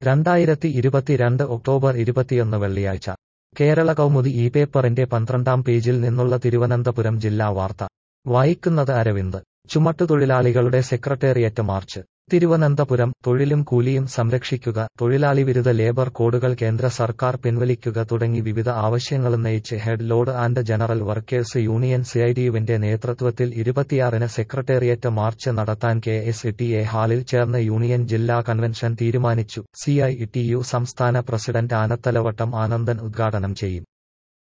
രണ്ടായിരത്തി ഇരുപത്തിരണ്ട് ഒക്ടോബർ ഇരുപത്തിയൊന്ന് വെള്ളിയാഴ്ച കേരള കൗമുദി ഈ പേപ്പറിന്റെ പന്ത്രണ്ടാം പേജിൽ നിന്നുള്ള തിരുവനന്തപുരം ജില്ലാ വാർത്ത വായിക്കുന്നത് അരവിന്ദ് ചുമട്ടുതൊഴിലാളികളുടെ സെക്രട്ടേറിയറ്റ് മാർച്ച് തിരുവനന്തപുരം തൊഴിലും കൂലിയും സംരക്ഷിക്കുക തൊഴിലാളി വിരുദ്ധ ലേബർ കോഡുകൾ കേന്ദ്ര സർക്കാർ പിൻവലിക്കുക തുടങ്ങി വിവിധ ആവശ്യങ്ങളുന്നയിച്ച് head load and general workers union സിഐടിയുവിന്റെ നേതൃത്വത്തിൽ ഇരുപത്തിയാറിന് സെക്രട്ടേറിയറ്റ് മാർച്ച് നടത്താൻ കെ എസ് ടി എ ഹാളിൽ ചേർന്ന യൂണിയൻ ജില്ലാ കൺവെൻഷൻ തീരുമാനിച്ചു സിഐടിയു സംസ്ഥാന പ്രസിഡന്റ് ആനത്തലവട്ടം ആനന്ദൻ ഉദ്ഘാടനം ചെയ്യും